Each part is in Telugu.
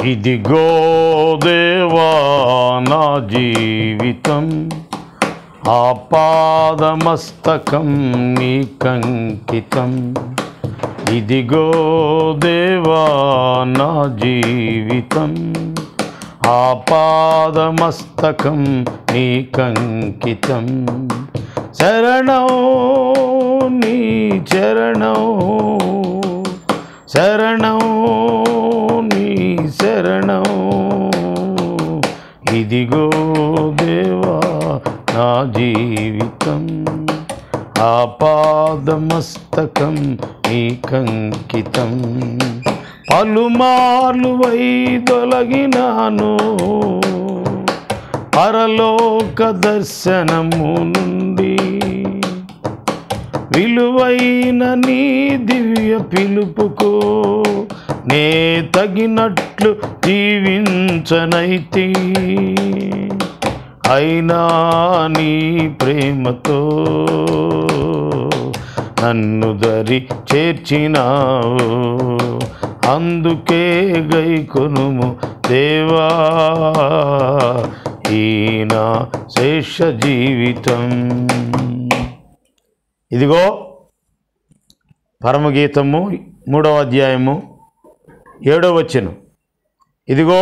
ఇదిగో దేవా నా జీవితం ఆపాదమస్తకం నీకంకితం ఇదిగో దేవా నా జీవితం ఆపాదమస్తకం నీకంకితం శరణం నీ చరణం శరణం నీ శరణం ఇదిగో దేవా నా జీవితం ఆపాదమస్తకం నీకంకితం పలుమార్లు వై తొలగినాను పరలోక దర్శనము నుండి విలువైన నీ దివ్య పిలుపుకు నే తగినట్లు జీవించనైతి అయినా నీ ప్రేమతో నన్ను దరి చేర్చినావు అందుకే గైకొనుము దేవా ఈయన శేష జీవితం ఇదిగో పరమగీతము మూడవ అధ్యాయము ఏడవ వచ్చెను ఇదిగో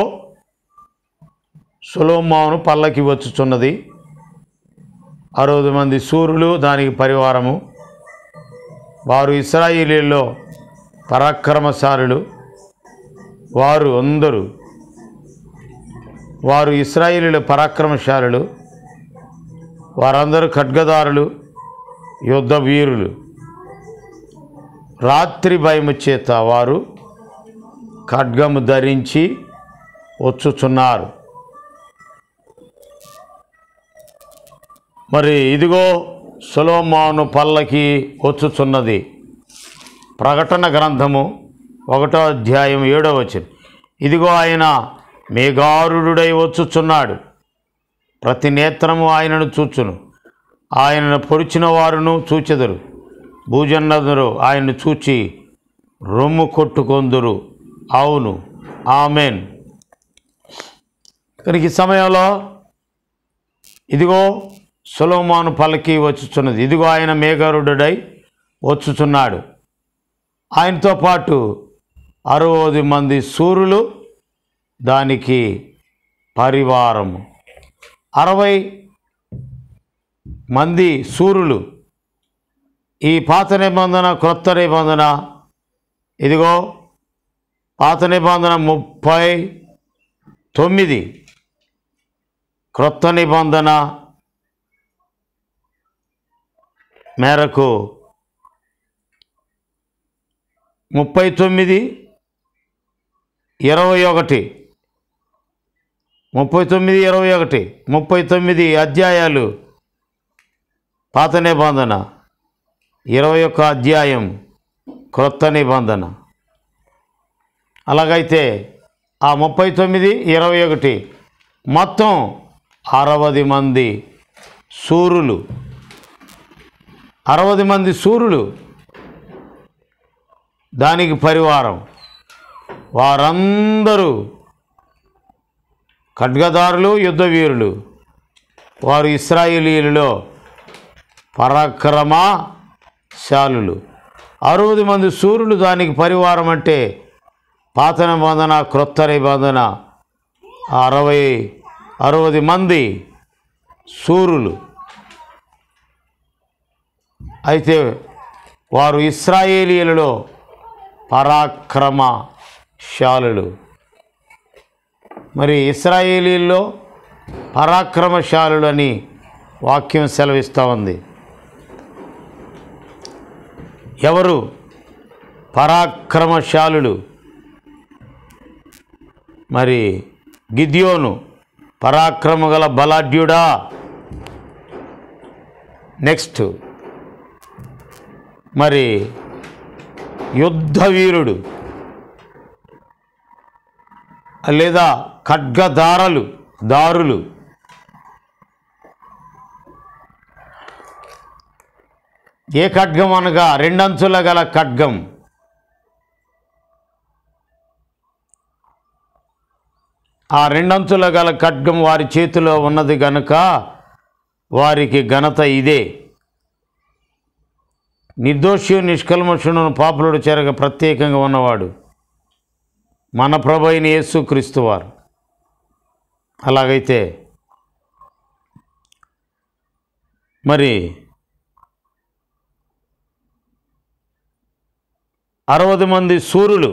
సులోమాను పల్లకి వచ్చుచున్నది అరవై మంది సూర్యులు దానికి పరివారము వారు ఇస్రాయిలీల్లో పరాక్రమశాలులు వారు అందరూ వారు ఇస్రాయిలీల పరాక్రమశాలులు వారందరూ ఖడ్గదారులు యుద్ధ వీరులు రాత్రి భయము చేత వారు ఖడ్గము ధరించి వచ్చుచున్నారు మరి ఇదిగో సులోమాను పల్లకి వచ్చుచున్నది ప్రకటన గ్రంథము ఒకటో అధ్యాయం ఏడో వచ్చిన ఇదిగో ఆయన మేఘారుడై వచ్చుచున్నాడు ప్రతి నేత్రము ఆయనను చూచును ఆయనను పొడిచిన వారును చూచెదరు భూజన్నదురు ఆయన్ను చూచి రొమ్ము కొట్టుకొందురు అవును ఆమెన్ కనుక ఈ సమయంలో ఇదిగో సులోమాను పలికి వచ్చుచున్నది ఇదిగో ఆయన మేఘరుడై వచ్చుచున్నాడు ఆయనతో పాటు అరవది మంది సూర్యులు దానికి పరివారము అరవై మంది సూర్యులు ఈ పాత నిబంధన క్రొత్త నిబంధన ఇదిగో పాత నిబంధన ముప్పై తొమ్మిది క్రొత్త నిబంధన మేరకు ముప్పై తొమ్మిది ఇరవై ఒకటి ముప్పై తొమ్మిది ఇరవై ఒకటి ముప్పై తొమ్మిది అధ్యాయాలు పాత నిబంధన ఇరవై ఒక్క అధ్యాయం క్రొత్త నిబంధన అలాగైతే ఆ ముప్పై తొమ్మిది ఇరవై ఒకటి మొత్తం అరవది మంది సూర్యులు అరవది మంది సూర్యులు దానికి పరివారం వారందరూ ఖడ్గదారులు యుద్ధవీరులు వారు ఇస్రాయేలీలలో పరాక్రమశాలులు అరవది మంది సూర్యులు దానికి పరివారం అంటే పాత నిబంధన క్రొత్త నిబంధన అరవై అరవది మంది సూర్యులు అయితే వారు ఇస్రాయేలీలలో పరాక్రమశాలులు మరి ఇస్రాయేలీల్లో పరాక్రమశాలులు అని వాక్యం సెలవిస్తూ ఉంది ఎవరు పరాక్రమశాలులు మరి గిద్యోను పరాక్రమ గల బలాఢ్యుడా నెక్స్ట్ మరి యుద్ధవీరుడు లేదా ఖడ్గదారలు దారులు ఏ ఖడ్గం అనగా రెండంచుల గల ఖడ్గం ఆ రెండంచుల గల ఖడ్గం వారి చేతిలో ఉన్నది గనుక వారికి ఘనత ఇదే నిర్దోషి నిష్కల్మషును పాపులుడు చెరగ ప్రత్యేకంగా ఉన్నవాడు మన ప్రభు అయిన యేసు క్రీస్తువారు అలాగైతే మరి అరవది మంది సూర్యులు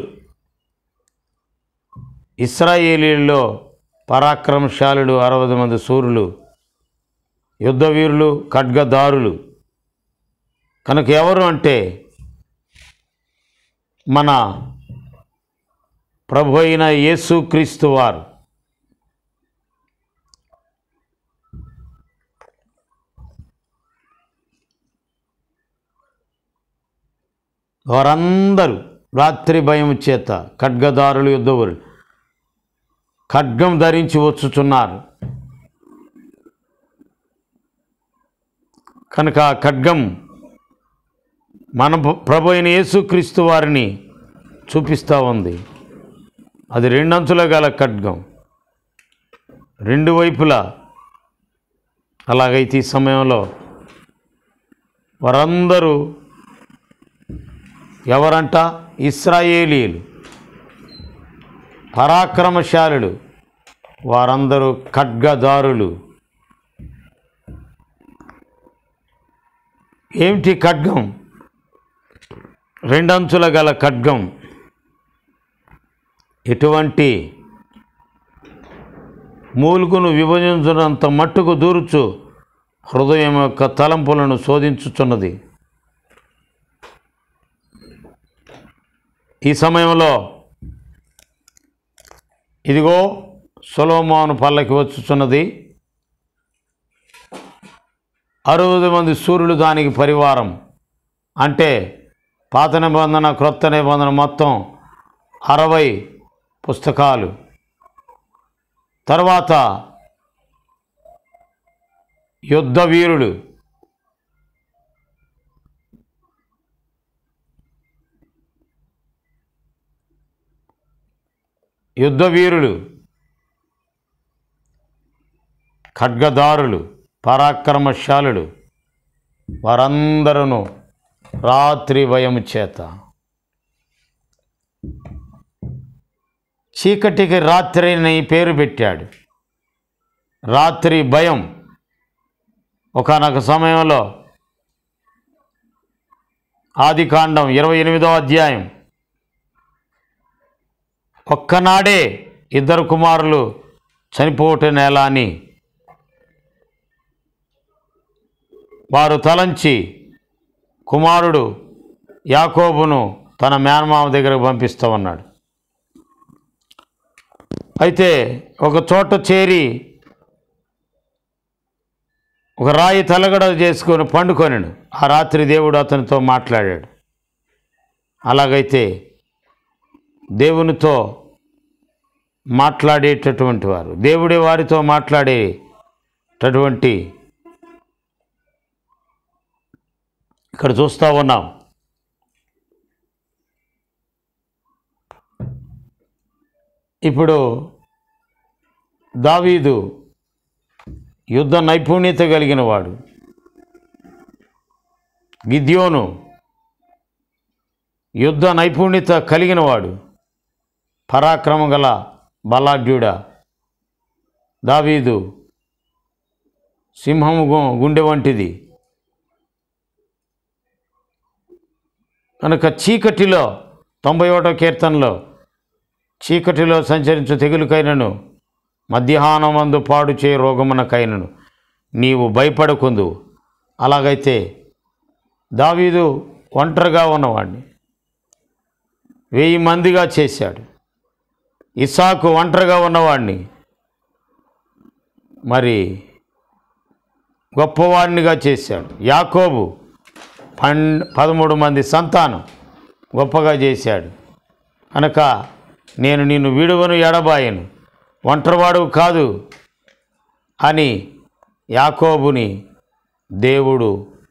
ఇస్రాయేలీల్లో పరాక్రమశాలుడు అరవై మంది సూర్యులు యుద్ధవీరులు ఖడ్గదారులు కనుక ఎవరు అంటే మన ప్రభు అయిన యేసుక్రీస్తు వారు వారందరూ రాత్రి భయం చేత ఖడ్గదారులు యుద్ధవరులు ఖడ్గం ధరించి వచ్చుచున్నారు కనుక ఆ ఖడ్గం మన ప్రభు అయిన యేసుక్రీస్తు వారిని చూపిస్తూ ఉంది అది రెండంచుల గల ఖడ్గం రెండు వైపులా అలాగైతే ఈ సమయంలో వారందరూ ఎవరంట ఇస్రాయేలీలు పరాక్రమశాలుడు వారందరూ ఖడ్గదారులు ఏమిటి ఖడ్గం రెండంచుల గల ఖడ్గం ఎటువంటి మూలుగును విభజించినంత మట్టుకు దూరుచు హృదయం యొక్క తలంపులను శోధించుచున్నది ఈ సమయంలో ఇదిగో సొలోమోను పల్లకి వచ్చుచున్నది అరవై మంది సూర్యులు దానికి పరివారం అంటే పాత నిబంధన క్రొత్త నిబంధన మొత్తం అరవై పుస్తకాలు తర్వాత యుద్ధ వీరుడు యుద్ధ వీరులు ఖడ్గదారులు పరాక్రమశాలుడు వారందరూ రాత్రి భయము చేత చీకటికి రాత్రి అని పేరు పెట్టాడు రాత్రి భయం ఒకనొక సమయంలో ఆదికాండం ఇరవై ఎనిమిదో అధ్యాయం ఒక్కనాడే ఇద్దరు కుమారులు చనిపోవటం ఎలా అని వారు తలంచి కుమారుడు యాకోబును తన మేనమామ దగ్గరకు పంపిస్తామన్నాడు అయితే ఒక చోట చేరి ఒక రాయి తలగడ చేసుకొని పండుకొనిడు ఆ రాత్రి దేవుడు అతనితో మాట్లాడాడు అలాగైతే దేవునితో మాట్లాడేటటువంటి వారు దేవుడే వారితో మాట్లాడేటటువంటి ఇక్కడ చూస్తూ ఉన్నాం ఇప్పుడు దావీదు యుద్ధ నైపుణ్యత కలిగిన వాడు గిద్యోను యుద్ధ నైపుణ్యత కలిగిన వాడు పరాక్రమం గల బలాఢ్యుడ దావీదు సింహము గు- గుండె వంటిది కనుక చీకటిలో తొంభై ఒకటో కీర్తనలో చీకటిలో సంచరించు తెగులుకైనను మధ్యాహ్నమందు పాడు చే రోగమునకైనను నీవు భయపడకుందు అలాగైతే దావీదు ఒంటరిగా ఉన్నవాడిని వెయ్యి మందిగా చేశాడు ఇసాకు ఒంటరిగా ఉన్నవాడిని మరి గొప్పవాడినిగా చేశాడు యాకోబు పన్ పదమూడు మంది సంతానం గొప్పగా చేశాడు కనుక నేను నిన్ను విడువను ఎడబాయను ఒంటరివాడు కాదు అని యాకోబుని దేవుడు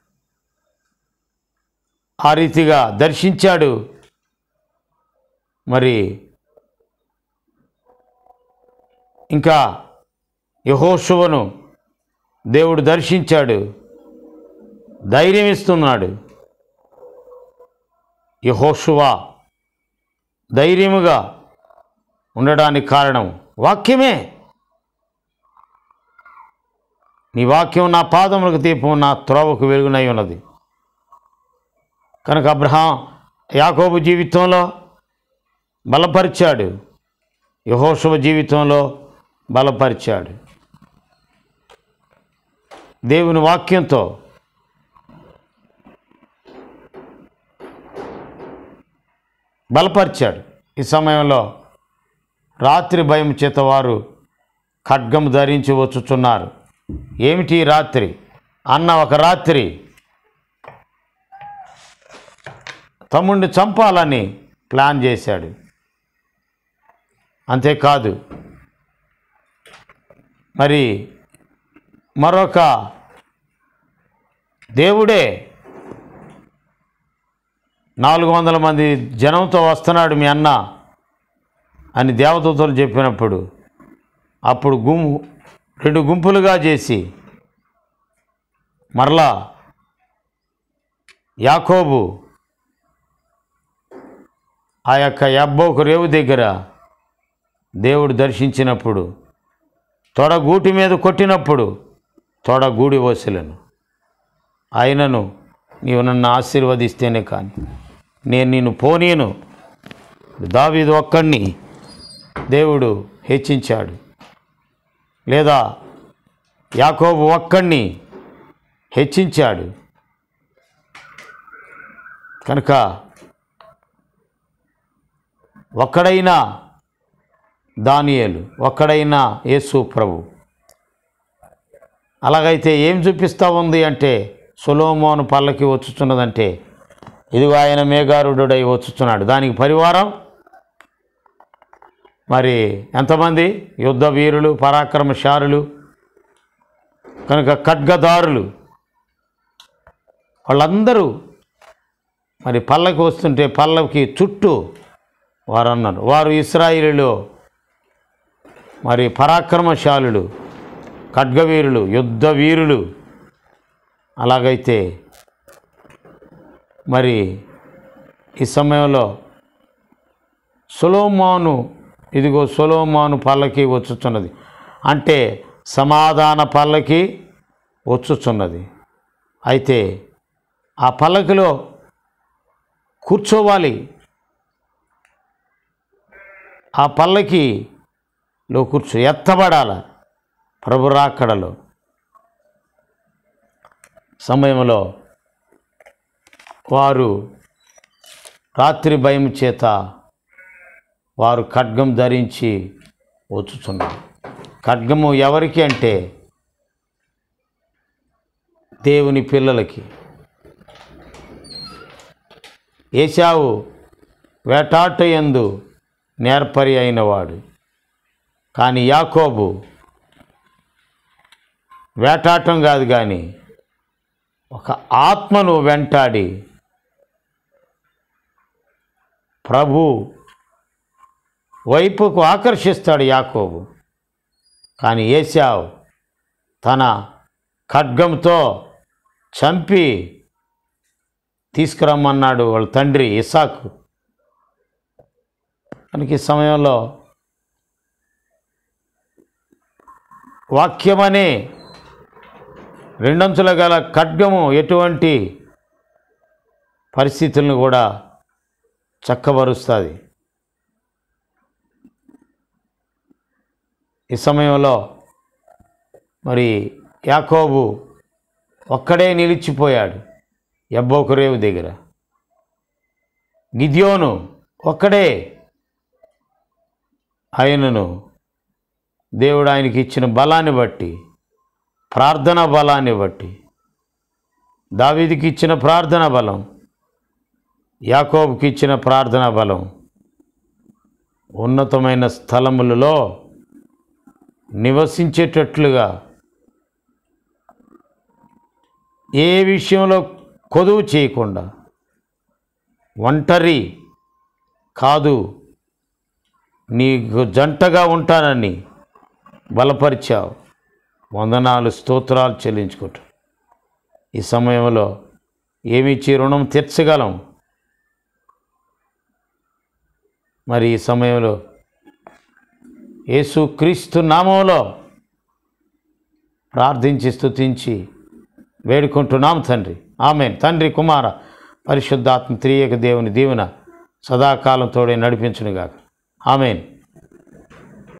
ఆ రీతిగా దర్శించాడు మరి ఇంకా యహోశువను దేవుడు దర్శించాడు ధైర్యం ఇస్తున్నాడు యహోశువా ధైర్యముగా ఉండడానికి కారణం వాక్యమే నీ వాక్యం నా పాదములకు దీపం నా త్రోవకు వెలుగునై ఉన్నది కనుక అబ్రహాం యాకోబు జీవితంలో బలపరిచాడు యహోశువ జీవితంలో బలపరిచాడు దేవుని వాక్యంతో బలపరిచాడు ఈ సమయంలో రాత్రి భయం చేత వారు ఖడ్గం ధరించి వచ్చుచున్నారు ఏమిటి ఈ రాత్రి అన్న ఒక రాత్రి తమ్ముడిని చంపాలని ప్లాన్ చేశాడు అంతేకాదు మరి మరొక దేవుడే నాలుగు వందల మంది జనంతో వస్తున్నాడు మీ అన్న అని దేవదూతలు చెప్పినప్పుడు అప్పుడు గుంపు రెండు గుంపులుగా చేసి మరలా యాకోబు ఆ యొక్క యబ్బోకు రేవు దగ్గర దేవుడు దర్శించినప్పుడు తొడ గూటి మీద కొట్టినప్పుడు తొడ గూడి వసలను ఆయనను నీవు నన్ను ఆశీర్వదిస్తేనే కానీ నేను నిన్ను పోనీయను దావీదు ఒక్కడిని దేవుడు హెచ్చించాడు లేదా యాకోబు ఒక్కడిని హెచ్చించాడు కనుక ఒక్కడైనా దానియేలు ఒక్కడైనా యేసు ప్రభు అలాగైతే ఏం చూపిస్తూ ఉంది అంటే సులోమోను పల్లకి వచ్చుచున్నదంటే ఇదిగో ఆయన మేఘారుడై వచ్చుచున్నాడు దానికి పరివారం మరి ఎంతమంది యుద్ధ వీరులు పరాక్రమశారులు కనుక ఖడ్గదారులు వాళ్ళందరూ మరి పల్లకి వస్తుంటే పల్లకి చుట్టూ వారు అన్నారు వారు ఇస్రాయిలీలో మరి పరాక్రమశాలులు ఖడ్గవీరులు యుద్ధ వీరులు అలాగైతే మరి ఈ సమయంలో సొలోమాను ఇదిగో సొలోమాను పల్లకి వచ్చుచున్నది అంటే సమాధాన పల్లకి వచ్చుచున్నది అయితే ఆ పల్లకిలో కూర్చోవాలి ఆ పల్లకిలో కూర్చో ఎత్తబడాల ప్రభు రాకడలో సమయంలో వారు రాత్రి భయం చేత వారు ఖడ్గం ధరించి వచ్చుచున్నారు ఖడ్గము ఎవరికి అంటే దేవుని పిల్లలకి ఏశావు వేటాట ఎందు నేర్పరి అయినవాడు కానీ యాకోబు వేటాటం కాదు కానీ ఒక ఆత్మను వెంటాడి ప్రభు వైపుకు ఆకర్షిస్తాడు యాకోబు కానీ ఏశావు తన ఖడ్గంతో చంపి తీసుకురమ్మన్నాడు వాళ్ళ తండ్రి ఇసాకు కనుక ఈ సమయంలో వాక్యమనే రెండంచుల గల ఖడ్గము ఎటువంటి పరిస్థితులను కూడా చక్కబరుస్తుంది ఈ సమయంలో మరి యాకోబు ఒక్కడే నిలిచిపోయాడు ఎబ్బోకు రేవు దగ్గర గిద్యోను ఒక్కడే ఆయనను దేవుడు ఆయనకి ఇచ్చిన బలాన్ని బట్టి ప్రార్థనా బలాన్ని బట్టి దావీదికి ఇచ్చిన ప్రార్థన బలం యాకోబుకి ఇచ్చిన ప్రార్థనా బలం ఉన్నతమైన స్థలములలో నివసించేటట్లుగా ఏ విషయంలో కొదువు చేయకుండా ఒంటరి కాదు నీకు జంటగా ఉంటానని బలపరిచావు వందనాలు స్తోత్రాలు చెల్లించుకుంటాం ఈ సమయంలో ఏమిచ్చి రుణం తీర్చగలం మరి ఈ సమయంలో యేసు క్రీస్తు నామంలో ప్రార్థించి స్తుతించి వేడుకుంటున్నాం తండ్రి ఆమెన్ తండ్రి కుమార పరిశుద్ధాత్మ త్రియక దేవుని దీవెన సదాకాలం తోడే నడిపించునుగాక ఆమెన్